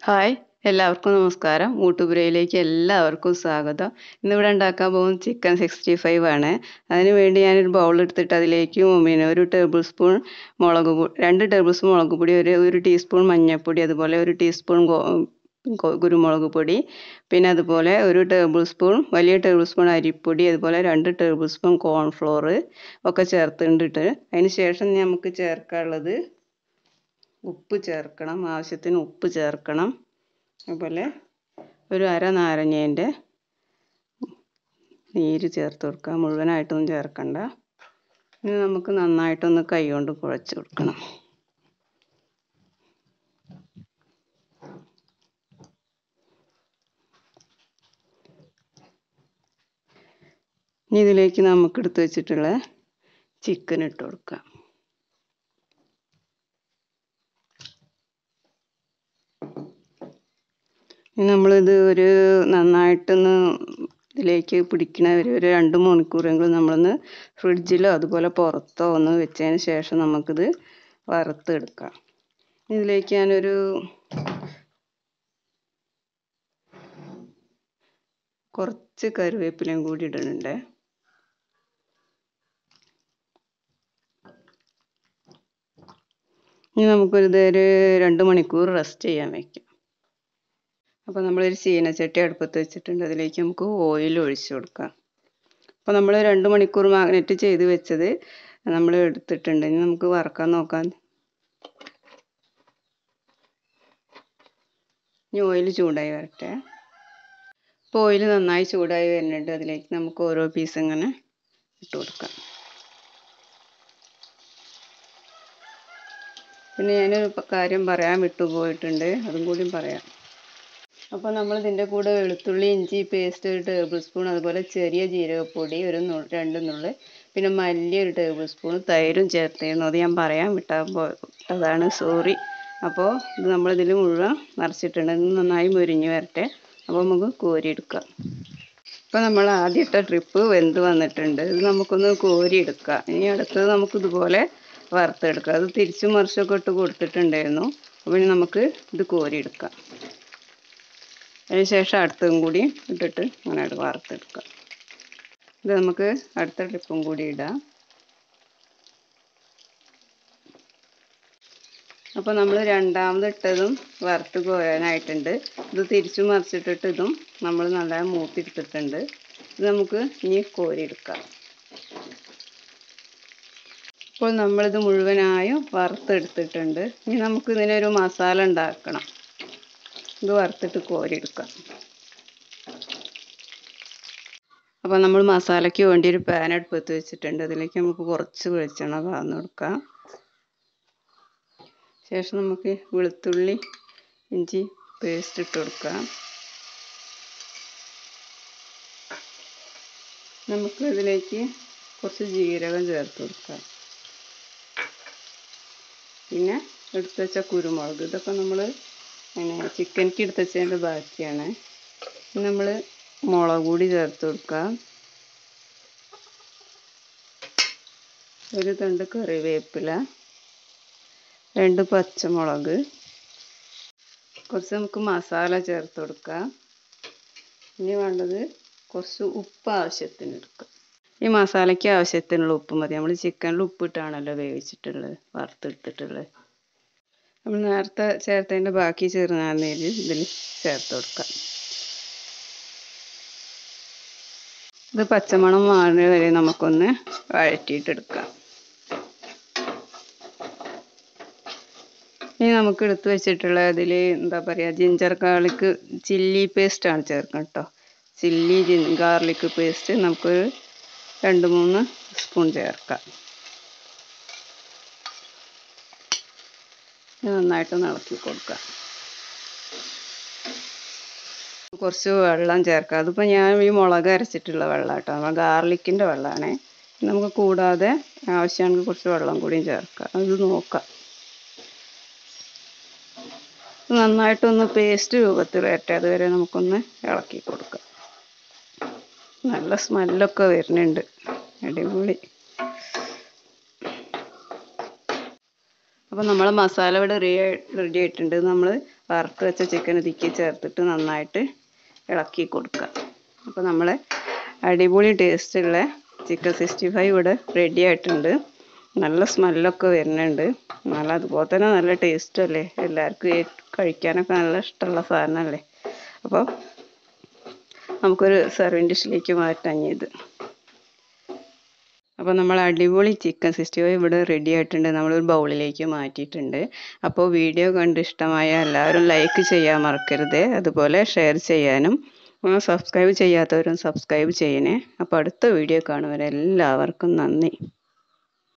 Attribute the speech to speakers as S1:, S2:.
S1: hi എല്ലാവർക്കും നമസ്കാരം ഊട്ടുപുരയിലേക്ക് എല്ലാവർക്കും സ്വാഗതം ഇന്നിവിടെ ഉണ്ടാക്കാൻ പോകുന്നത് ചിക്കൻ സിക്സ്റ്റി ഫൈവ് ആണ് അതിന് വേണ്ടി ഞാനൊരു ബൗൾ എടുത്തിട്ട് അതിലേക്ക് പിന്നെ ഒരു ടേബിൾ സ്പൂൺ മുളക് പൊടി രണ്ട് ടേബിൾ സ്പൂൺ മുളക് പൊടി ഒരു ഒരു ടീസ്പൂൺ മഞ്ഞൾപ്പൊടി അതുപോലെ ഒരു ടീസ്പൂൺ ഗോ ഗോ- കുരുമുളക് പൊടി പിന്നെ അതുപോലെ ഒരു ടേബിൾ സ്പൂൺ വലിയ ടേബിൾ സ്പൂൺ അരിപ്പൊടി അതുപോലെ രണ്ട് ടേബിൾ സ്പൂൺ കോൺഫ്ലോർ ഒക്കെ ചേർത്തിട്ട് അതിന് ശേഷം നമുക്ക് ചേർക്കാനുള്ളത് ഉപ്പ് ചേർക്കണം ആവശ്യത്തിന് ഉപ്പ് ചേർക്കണം അതുപോലെ ഒരു അര നാരങ്ങേൻ്റെ നീര് ചേർത്ത് കൊടുക്കുക മുഴുവനായിട്ടൊന്നും ചേർക്കണ്ട ഇനി നമുക്ക് നന്നായിട്ടൊന്ന് കൈ കൊണ്ട് കുഴച്ച് കൊടുക്കണം ഇനി ഇതിലേക്ക് നമുക്ക് എടുത്ത് വെച്ചിട്ടുള്ള ചിക്കൻ ഇട്ട് കൊടുക്കാം ഇനി നമ്മളിത് ഒരു നന്നായിട്ടൊന്ന് ഇതിലേക്ക് പിടിക്കണ ഒരു ഒരു രണ്ട് മണിക്കൂറെങ്കിലും നമ്മളൊന്ന് ഫ്രിഡ്ജിലോ അതുപോലെ പുറത്തോ ഒന്ന് വെച്ചതിന് ശേഷം നമുക്കിത് വറുത്തെടുക്കാം ഇതിലേക്ക് ഞാനൊരു കുറച്ച് കറിവേപ്പിലയും കൂടി ഇടുന്നുണ്ട് ഇനി നമുക്കൊരു ഒരു രണ്ട് മണിക്കൂർ റെസ്റ്റ് ചെയ്യാൻ വെക്കാം അപ്പോൾ നമ്മളൊരു ചീനച്ചട്ടി അടുപ്പത്ത് വെച്ചിട്ടുണ്ട് അതിലേക്ക് നമുക്ക് ഓയിൽ ഒഴിച്ചു കൊടുക്കാം അപ്പോൾ നമ്മൾ രണ്ട് മണിക്കൂർ മാഗ്നറ്റ് ചെയ്ത് വെച്ചത് നമ്മൾ എടുത്തിട്ടുണ്ട് ഇനി നമുക്ക് വറക്കാൻ നോക്കാം ഇനി ഓയിൽ ചൂടായി വരട്ടെ ഇപ്പോൾ ഓയിൽ നന്നായി ചൂടായി വരുന്നുണ്ട് അതിലേക്ക് നമുക്ക് ഓരോ പീസ് ഇങ്ങനെ ഇട്ട് കൊടുക്കാം പിന്നെ ഞാനൊരു കാര്യം പറയാൻ വിട്ടുപോയിട്ടുണ്ട് അതും കൂടി പറയാം അപ്പോൾ നമ്മൾ ഇതിൻ്റെ കൂടെ വെളുത്തുള്ളി ഇഞ്ചി പേസ്റ്റ് ഒരു ടേബിൾ സ്പൂൺ അതുപോലെ ചെറിയ ജീരകപ്പൊടി ഒരു നു രണ്ട് നുള്ളി പിന്നെ മല്ലി ഒരു ടേബിൾ സ്പൂൺ തൈരും ചേർത്തിരുന്നു അത് ഞാൻ പറയാൻ വിട്ടാ അതാണ് സോറി അപ്പോൾ ഇത് നമ്മളിതിൽ മുഴുവൻ നിറച്ചിട്ടുണ്ട് ഇത് നന്നായി മുരിഞ്ഞ് വരട്ടെ അപ്പോൾ നമുക്ക് കോരിയെടുക്കാം ഇപ്പോൾ നമ്മൾ ആദ്യം ഇട്ട ട്രിപ്പ് വെന്ത് വന്നിട്ടുണ്ട് ഇത് നമുക്കൊന്ന് കോരിയെടുക്കാം ഇനി അടുത്തത് നമുക്ക് ഇതുപോലെ വറുത്തെടുക്കാം അത് തിരിച്ചും മറിച്ചൊക്കെ ഇട്ട് കൊടുത്തിട്ടുണ്ടായിരുന്നു അപ്പോൾ ഇനി നമുക്ക് ഇത് കോരിയെടുക്കാം അതിന് ശേഷം അടുത്തതും കൂടി ഇട്ടിട്ട് അങ്ങനെ വറുത്തെടുക്കാം ഇത് നമുക്ക് അടുത്ത ട്രിപ്പും കൂടി ഇടാം അപ്പോൾ നമ്മൾ രണ്ടാമത് ഇട്ടതും വറുത്ത് കോരാനായിട്ടുണ്ട് ഇത് തിരിച്ചു മറിച്ചിട്ടിട്ട് ഇതും നമ്മൾ നല്ല മൂത്തിയെടുത്തിട്ടുണ്ട് ഇത് നമുക്ക് ഇനി കോരിയെടുക്കാം ഇപ്പോൾ നമ്മളിത് മുഴുവനായും വറുത്തെടുത്തിട്ടുണ്ട് ഇനി നമുക്ക് ഇതിനൊരു മസാല ഉണ്ടാക്കണം ഇത് വറുത്തിട്ട് കോരിയെടുക്കാം അപ്പോൾ നമ്മൾ മസാലയ്ക്ക് വേണ്ടി ഒരു പാൻ അടുപ്പത്ത് വെച്ചിട്ടുണ്ട് അതിലേക്ക് നമുക്ക് കുറച്ച് വെളിച്ചെണ്ണ പാർന്ന് കൊടുക്കാം ശേഷം നമുക്ക് വെളുത്തുള്ളി ഇഞ്ചി പേസ്റ്റ് ഇട്ട് കൊടുക്കാം നമുക്ക് ഇതിലേക്ക് കുറച്ച് ജീരകം ചേർത്ത് കൊടുക്കാം പിന്നെ എടുത്ത് വെച്ച കുരുമുളക് ഇതൊക്കെ നമ്മൾ പിന്നെ ചിക്കനിക്ക് എടുത്ത് വെച്ചതിൻ്റെ ബാക്കിയാണ് നമ്മൾ മുളക് കൂടി ചേർത്ത് കൊടുക്കാം ഒരു തണ്ട് കറിവേപ്പില രണ്ട് പച്ചമുളക് കുറച്ച് നമുക്ക് മസാല ചേർത്ത് കൊടുക്കാം ഇനി വേണ്ടത് കുറച്ച് ഉപ്പ് ആവശ്യത്തിന് എടുക്കാം ഈ മസാലയ്ക്ക് ആവശ്യത്തിനുള്ള ഉപ്പ് മതി നമ്മൾ ചിക്കനിൽ ഉപ്പിട്ടാണല്ലോ വേവിച്ചിട്ടുള്ളത് വറുത്തെടുത്തിട്ടുള്ളത് നമ്മൾ നേരത്തെ ചേർത്തതിൻ്റെ ബാക്കി ചെറുനാരങ്ങ ഇതിൽ ചേർത്ത് കൊടുക്കാം ഇത് പച്ചമണം മാറുന്ന വരെ നമുക്കൊന്ന് വഴറ്റിയിട്ടെടുക്കാം ഇനി നമുക്ക് എടുത്ത് വെച്ചിട്ടുള്ള അതിൽ എന്താ പറയുക ജിഞ്ചർ ഗാർലിക് ചില്ലി പേസ്റ്റാണ് ചേർക്കണം കേട്ടോ ചില്ലി ഗാർലിക് പേസ്റ്റ് നമുക്കൊരു രണ്ട് മൂന്ന് സ്പൂൺ ചേർക്കാം നന്നായിട്ടൊന്ന് ഇളക്കി കൊടുക്കാം കുറച്ച് വെള്ളം ചേർക്കാം അതിപ്പോൾ ഞാൻ ഈ മുളക് അരച്ചിട്ടുള്ള വെള്ളം കേട്ടോ നമ്മൾ ഗാർലിക്കിൻ്റെ വെള്ളമാണേ നമുക്ക് കൂടാതെ ആവശ്യമാണെങ്കിൽ കുറച്ച് വെള്ളം കൂടിയും ചേർക്കാം അത് നോക്കാം നന്നായിട്ടൊന്ന് പേസ്റ്റ് രൂപത്തിൽ വരട്ടെ അതുവരെ നമുക്കൊന്ന് ഇളക്കി കൊടുക്കാം നല്ല സ്മെല്ലൊക്കെ വരുന്നുണ്ട് അടിപൊളി അപ്പോൾ നമ്മളെ മസാല ഇവിടെ റെഡി റെഡി ആയിട്ടുണ്ട് നമ്മൾ വറുത്ത് വെച്ച ചിക്കൻ ഇതിക്ക് ചേർത്തിട്ട് നന്നായിട്ട് ഇളക്കി കൊടുക്കുക അപ്പോൾ നമ്മളെ അടിപൊളി ടേസ്റ്റുള്ള ചിക്കൻ സിക്സ്റ്റി ഫൈവ് ഇവിടെ റെഡി ആയിട്ടുണ്ട് നല്ല സ്മെല്ലൊക്കെ വരുന്നുണ്ട് നല്ല അതുപോലെ തന്നെ നല്ല ടേസ്റ്റും അല്ലേ എല്ലാവർക്കും ഏ- കഴിക്കാനൊക്കെ നല്ല ഇഷ്ടമുള്ള സാധനമല്ലേ അപ്പോൾ നമുക്കൊരു സെർവിങ് ഡിഷിലേക്ക് മാറ്റാം ഇനി ഇത് അപ്പോൾ നമ്മൾ അടിപൊളി ചിക്കൻ സിക്സ്റ്റി ഫൈവ് ഇവിടെ റെഡി ആയിട്ടുണ്ട് നമ്മളൊരു ബൗളിലേക്ക് മാറ്റിയിട്ടുണ്ട് അപ്പോൾ വീഡിയോ കണ്ട് ഇഷ്ടമായ എല്ലാവരും ലൈക്ക് ചെയ്യാൻ മറക്കരുത് അതുപോലെ ഷെയർ ചെയ്യാനും സബ്സ്ക്രൈബ് ചെയ്യാത്തവരും സബ്സ്ക്രൈബ് ചെയ്യണേ അപ്പോൾ അടുത്ത വീഡിയോ കാണുവരെ എല്ലാവർക്കും നന്ദി